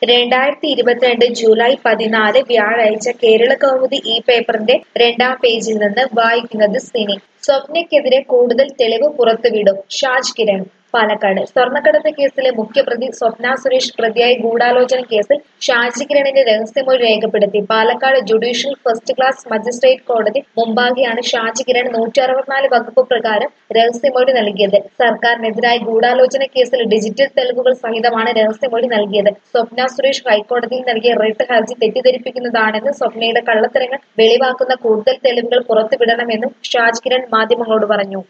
രണ്ടായിരത്തി ഇരുപത്തിരണ്ട് ജൂലൈ പതിനാല് വ്യാഴാഴ്ച കേരള കൗമുദി ഈ പേപ്പറിന്റെ രണ്ടാം പേജിൽ നിന്ന് വായിക്കുന്നത് സിനി സ്വപ്നയ്ക്കെതിരെ കൂടുതൽ തെളിവ് പുറത്തുവിടും ഷാജ് കിരൺ പാലക്കാട് സ്വർണ്ണക്കടത്ത് കേസിലെ മുഖ്യപ്രതി സ്വപ്ന സുരേഷ് പ്രതിയായ ഗൂഢാലോചന കേസിൽ ഷാജി കിരണിന്റെ രഹസ്യമൊഴി രേഖപ്പെടുത്തി Palakkad judicial first class magistrate കോടതി മുമ്പാകെയാണ് ഷാജി കിരൺ നൂറ്റി അറുപത്തിനാല് വകുപ്പ് പ്രകാരം രഹസ്യമൊഴി നൽകിയത് സർക്കാരിനെതിരായ ഗൂഢാലോചന കേസിൽ ഡിജിറ്റൽ തെളിവുകൾ സഹിതമാണ് രഹസ്യമൊഴി നൽകിയത് സ്വപ്ന സുരേഷ് ഹൈക്കോടതിയിൽ നൽകിയ റിട്ട് ഹർജി തെറ്റിദ്ധരിപ്പിക്കുന്നതാണെന്ന് സ്വപ്നയുടെ കള്ളത്തരങ്ങൾ വെളിവാക്കുന്ന കൂടുതൽ തെളിവുകൾ പുറത്തുവിടണമെന്നും ഷാജ് കിരൺ മാധ്യമങ്ങളോട് പറഞ്ഞു